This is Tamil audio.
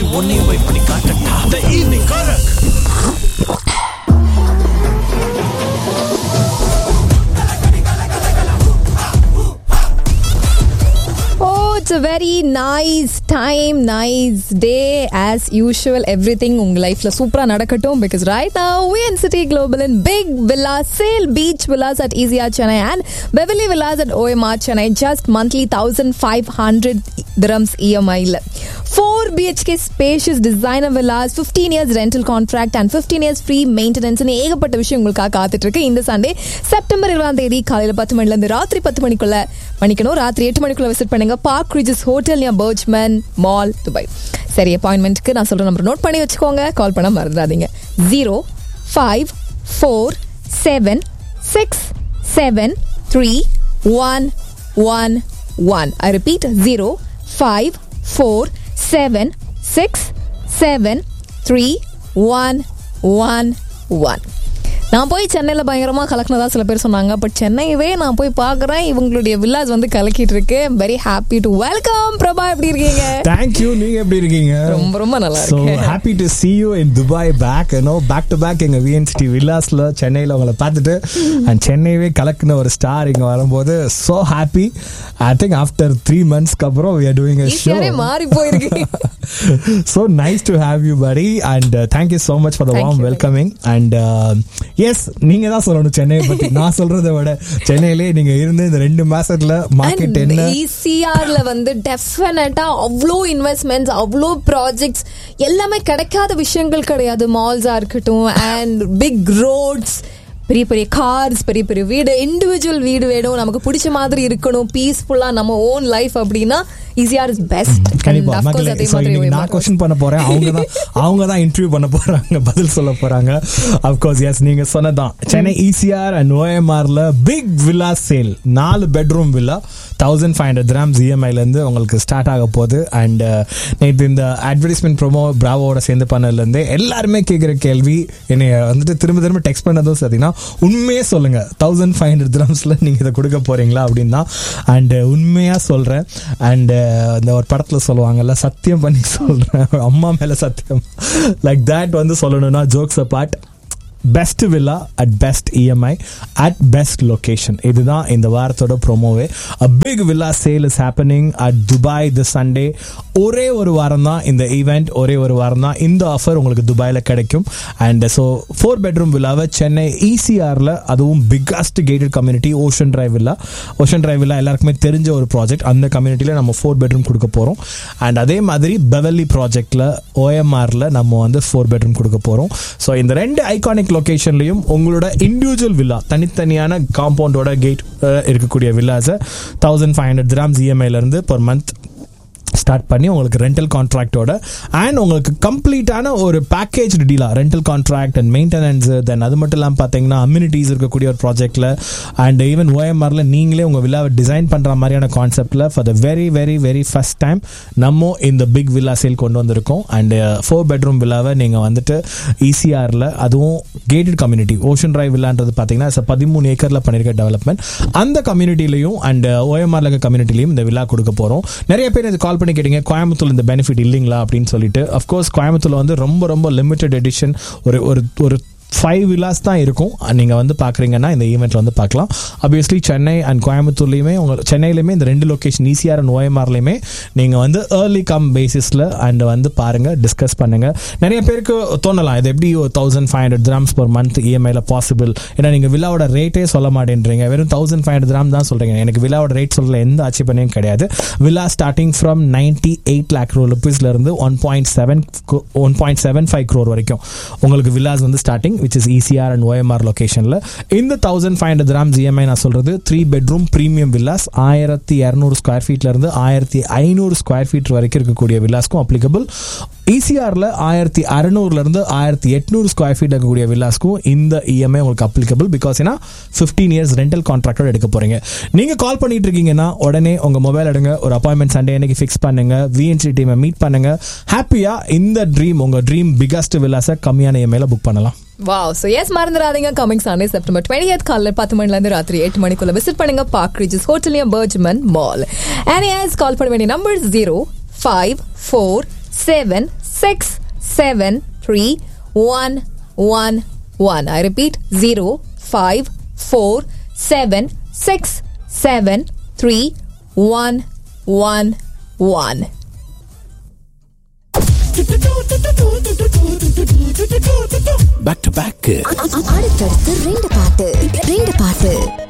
உன்னையும் போய் பண்ணி காட்டட்டா த ஈவினிங் காரக் Oh, it's a very nice time, nice day. As usual, everything உங்க லைஃப்ல சூப்பரா நடக்கட்டும் because right now we in City Global in big villas, sale beach villas at EZR Chennai and Beverly Villas at OMR Chennai just monthly 1500 dirhams EMI ல 4 BHK spacious designer villas, 15 years rental contract and 15 years free maintenance னு ஏகப்பட்ட விஷயம் உங்களுக்காக காத்துட்டு இருக்கு இந்த சண்டே செப்டம்பர் இருபதாம் தேதி காலையில பத்து மணில இருந்து ராத்திரி பத்து மணிக்குள்ள மணிக்கணும் ராத்திரி எட்டு மணிக்குள்ள விசிட் பண்ணுங்க Park Regis hotel near BurJuman mall Dubai சரி அப்பாயின்மெண்ட்க்கு நான் சொல்ற நம்பர் நோட் பண்ணி வச்சுக்கோங்க கால் பண்ண மறந்துடாதீங்க zero five four seven six seven three one one one I repeat zero five four seven six seven three one one one நான் போய் சென்னையில் பயங்கரமாக கலக்கினதா சில பேர் சொன்னாங்க பட் சென்னையவே நான் போய் பார்க்குறேன் இவங்களுடைய வில்லாஸ் வந்து கலக்கிட்டு இருக்கு very happy to welcome Prabha எப்படி இருக்கீங்க தேங்க்யூ நீங்க எப்படி இருக்கீங்க ரொம்ப ரொம்ப நல்லா ஸோ இருக்கேன் happy to see you in Dubai back you know back to back எங்க விஎன்சிடி வில்லாஸ்ல சென்னையில் உங்களை பார்த்துட்டு அண்ட் சென்னையவே கலக்குன ஒரு ஸ்டார் இங்க வரும்போது so happy I think after three மந்த்ஸ்க்கு அப்புறம் we are doing a show ஈஸியாவே மாறி போயிருக்கு so nice to have you buddy and uh, thank you so much for the Thank warm you. welcoming and uh, yes நீங்க தான் சொல்லணும் சென்னையை பத்தி நான் சொல்றதை விட சென்னையிலே நீங்க இருந்து இந்த ரெண்டு மாசத்துல மார்க்கெட் என்ன இசிஆர்ல வந்து டெஃபினட்டா அவ்வளோ இன்வெஸ்ட்மெண்ட்ஸ் அவ்வளோ ப்ராஜெக்ட்ஸ் எல்லாமே கிடைக்காத விஷயங்கள் கிடையாது மால்ஸா இருக்கட்டும் அண்ட் பிக் ரோட்ஸ் பெரிய பெரிய கார்ஸ் பெரிய பெரிய வீடு இண்டிவிஜுவல் வீடு வேணும் நமக்கு பிடிச்ச மாதிரி இருக்கணும் பீஸ்ஃபுல்லா நம்ம ஓன் லைஃப் அப்படின்னா இசிஆர் இஸ் பெஸ்ட் கண்டிப்பா மக்களே so இன்னைக்கு நான் கொஸ்டின் பண்ண போறேன் அவங்க தான் அவங்க தான் இன்டர்வியூ பண்ண போறாங்க பதில் சொல்ல போறாங்க அப்கோர்ஸ் எஸ் நீங்க சொன்னதான் சென்னை இசிஆர் அண்ட் ஓஎம்ஆர்ல பிக் வில்லா சேல் நாலு bedroom villa thousand five hundred grams இஎம்ஐல இருந்து உங்களுக்கு ஸ்டார்ட் ஆக போகுது அண்ட் நேற்று இந்த அட்வர்டைஸ்மெண்ட் ப்ரோமோ பிராவோட சேர்ந்து பண்ணதுல இருந்து எல்லாருமே கேட்குற கேள்வி என்னை வந்துட்டு திரும்ப திரும்ப டெக்ஸ்ட் பண்ணதும் பார்த்தீங்கன்னா உண்மையே சொல்லுங்க தௌசண்ட் ஃபைவ் ஹண்ட்ரட் கிராம்ஸ்ல நீங்க இதை கொடுக்க போறீங்களா அப்படின்னு தான் அண்ட் உண்மையா சொல்றேன் அண்ட் இந்த ஒரு படத்துல சொல்லுவாங்கல்ல சத்தியம் பண்ணி சொல்றேன் அம்மா மேல சத்தியம் லைக் தட் வந்து சொல்லணும்னா jokes apart best villa at best EMI at best location இதுதான் இந்த வாரத்தோட ப்ரோமோவே a big villa sale is happening at Dubai the Sunday ஒரே ஒரு வாரம் தான் இந்த ஈவெண்ட் ஒரே ஒரு வாரம் தான் இந்த ஆஃபர் உங்களுக்கு துபாயில் கிடைக்கும் அண்ட் ஸோ ஃபோர் பெட்ரூம் வில்லாவை சென்னை இசிஆரில் அதுவும் biggest gated community ocean drive villa ocean drive villa எல்லாருக்குமே தெரிஞ்ச ஒரு ப்ராஜெக்ட் அந்த கம்யூனிட்டியில் நம்ம ஃபோர் பெட்ரூம் கொடுக்க போகிறோம் அண்ட் அதே மாதிரி பெவல்லி ப்ராஜெக்டில் ஓஎம்ஆரில் நம்ம வந்து ஃபோர் பெட்ரூம் கொடுக்க போகிறோம் ஸோ இந்த ரெண்டு ஐகானிக் லொகேஷன்லையும் உங்களோட இண்டிவிஜுவல் வில்லா தனித்தனியான காம்பவுண்டோட கேட் இருக்கக்கூடிய வில்லாஸை தௌசண்ட் ஃபைவ் ஹண்ட்ரட் கிராம்ஸ் இஎம்ஐலேருந்து பர் மந்த் ஸ்டார்ட் பண்ணி உங்களுக்கு ரெண்டல் கான்ட்ராக்டோட அண்ட் உங்களுக்கு கம்ப்ளீட்டான ஒரு பேக்கேஜ் டீலாக rental contract and maintenance then அது மட்டும் இல்லாமல் பார்த்தீங்கன்னா அம்யூனிட்டிஸ் இருக்கக்கூடிய ஒரு ப்ராஜெக்ட்டில் அண்ட் ஈவன் ஓஎம்ஆரில் நீங்களே உங்கள் வில்லாவை டிசைன் பண்ணுற மாதிரியான கான்செப்டில் for the very very very first time நம்ம இந்த பிக் வில்லா சேல் கொண்டு வந்திருக்கோம் அண்ட் ஃபோர் பெட்ரூம் வில்லாவை நீங்கள் வந்துட்டு இசிஆரில் அதுவும் கேட்டட் கம்யூனிட்டி ஓஷன் டிரைவ் வில்லான்றது பார்த்தீங்கன்னா பதிமூணு ஏக்கரில் பண்ணியிருக்க டெவலப்மெண்ட் அந்த கம்யூனிட்டிலையும் அண்ட் ஓஎம்ஆர்ல இருக்க கம்யூனிட்டிலையும் இந்த வில்லா கொடுக்க போகிறோம் நிறைய பேர் இது கால் பண்ணி கேட்டீங்க கோயம்புத்தூர் இந்த பெனிஃபிட் இல்லைங்களா அப்படின்னு சொல்லிட்டு அஃப்கோர்ஸ் கோயம்புத்தூர்ல வந்து ரொம்ப ரொம்ப லிமிடெட் எடிஷன் ஒரு ஒரு ஒரு ஃபைவ் வில்லாஸ் தான் இருக்கும் நீங்கள் வந்து பார்க்குறீங்கன்னா இந்த ஈவெண்ட்டில் வந்து பார்க்கலாம் ஆப்வியஸ்லி சென்னை அண்ட் கோயம்புத்தூர்லேயுமே உங்கள் சென்னையிலுமே இந்த ரெண்டு லொக்கேஷன் ஈசிஆர் அண்ட் ஓஎம்ஆர்லையுமே நீங்கள் வந்து ஏர்லி கம் பேசிஸில் அண்ட் வந்து பாருங்கள் டிஸ்கஸ் பண்ணுங்கள் நிறைய பேருக்கு தோணலாம் இது எப்படி ஒரு thousand five hundred grams per month இஎம்ஐயில் பாசிபிள் ஏன்னா நீங்கள் வில்லாவோட ரேட்டே சொல்ல மாட்டேன்றீங்க வெறும் தௌசண்ட் ஃபைவ் ஹண்ட்ரட் கிராம் தான் சொல்கிறீங்க எனக்கு வில்லாவோட ரேட் சொல்ல எந்த ஆட்சேபனையும் கிடையாது villa starting from ninety eight lakh ரூ ருபீஸ்லேருந்து one point seven one point seven five crore வரைக்கும் உங்களுக்கு வில்லாஸ் வந்து starting which is ECR and OMR லொகேஷனில் இந்த thousand five hundred grams EMI நான் சொல்கிறது த்ரீ பெட்ரூம் ப்ரீமியம் வில்லாஸ் ஆயிரத்தி இரநூறு ஸ்கொயர் ஃபீட்லேருந்து ஆயிரத்தி ஐநூறு ஸ்கொயர் ஃபீட் வரைக்கும் இருக்கக்கூடிய வில்லாஸ்க்கும் அப்ளிகபிள் இசிஆரில் ஆயிரத்தி அறநூறுலேருந்து ஆயிரத்தி எட்நூறு ஸ்கொயர் ஃபீட் இருக்கக்கூடிய வில்லாஸ்க்கும் இந்த இஎம்ஐ உங்களுக்கு அப்ளிகபிள் பிகாஸ் ஏன்னா ஃபிஃப்டீன் இயர்ஸ் ரெண்டல் கான்ட்ராக்டோட எடுக்க போகிறீங்க நீங்கள் கால் பண்ணிட்டு இருக்கீங்கன்னா உடனே உங்கள் மொபைல் எடுங்க ஒரு அப்பாயின்மெண்ட் சண்டே அன்னைக்கு ஃபிக்ஸ் பண்ணுங்க விஎன்சி டீமை மீட் பண்ணுங்க ஹாப்பியாக இந்த ட்ரீம் உங்கள் ட்ரீம் பிகஸ்ட் வில்லாஸை கம்மியான இஎம்ஐல புக் பண்ணலாம் வாவ் ஸோ எஸ் மறந்துடாதீங்க coming Sunday September twenty eighth காலையில் பத்து மணிலேருந்து ராத்திரி எட்டு மணிக்குள்ள விசிட் பண்ணுங்க பார்க் ரிஜஸ் ஹோட்டலியம் Burjuman mall and yes call பண்ண வேண்டிய number zero five four seven six seven three one one one I repeat zero five four seven six seven three one one one Back to back. அடுத்தடுத்து ரெண்டு பாட்டு ரெண்டு பாட்டு